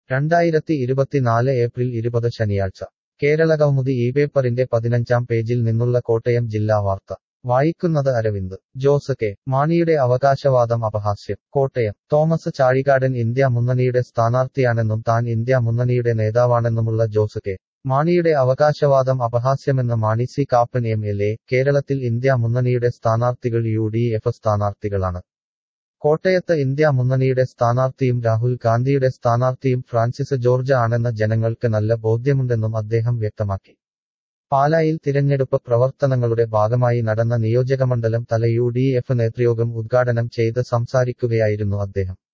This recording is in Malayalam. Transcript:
രണ്ടായിരത്തി ഇരുപത്തിനാല് ഏപ്രിൽ ഇരുപത് ശനിയാഴ്ച കേരളകൗമുദി ഈ പേപ്പറിന്റെ പതിനഞ്ചാം പേജിൽ നിന്നുള്ള കോട്ടയം ജില്ലാ വാർത്ത വായിക്കുന്നത് അരവിന്ദ് ജോസ് കെ മാണിയുടെ അവകാശവാദം അപഹാസ്യം കോട്ടയം തോമസ് ചാഴികാടൻ ഇന്ത്യ മുന്നണിയുടെ സ്ഥാനാർത്ഥിയാണെന്നും താൻ ഇന്ത്യ മുന്നണിയുടെ നേതാവാണെന്നുമുള്ള ജോസ് കെ മാണിയുടെ അവകാശവാദം അപഹാസ്യമെന്ന് Mani C Kappan M L A കേരളത്തിൽ ഇന്ത്യ മുന്നണിയുടെ സ്ഥാനാർത്ഥികൾ യു ഡി എഫ് സ്ഥാനാർത്ഥികളാണ് കോട്ടയത്ത് ഇന്ത്യ മുന്നണിയുടെ സ്ഥാനാർത്ഥിയും രാഹുൽ ഗാന്ധിയുടെ സ്ഥാനാർത്ഥിയും ഫ്രാൻസിസ് ജോർജ് ആണെന്ന് ജനങ്ങൾക്ക് നല്ല ബോധ്യമുണ്ടെന്നും അദ്ദേഹം വ്യക്തമാക്കി പാലായിൽ തിരഞ്ഞെടുപ്പ് പ്രവർത്തനങ്ങളുടെ ഭാഗമായി നടന്ന നിയോജകമണ്ഡലം തല യു ഡി എഫ് നേതൃയോഗം ഉദ്ഘാടനം ചെയ്ത് സംസാരിക്കുകയായിരുന്നു അദ്ദേഹം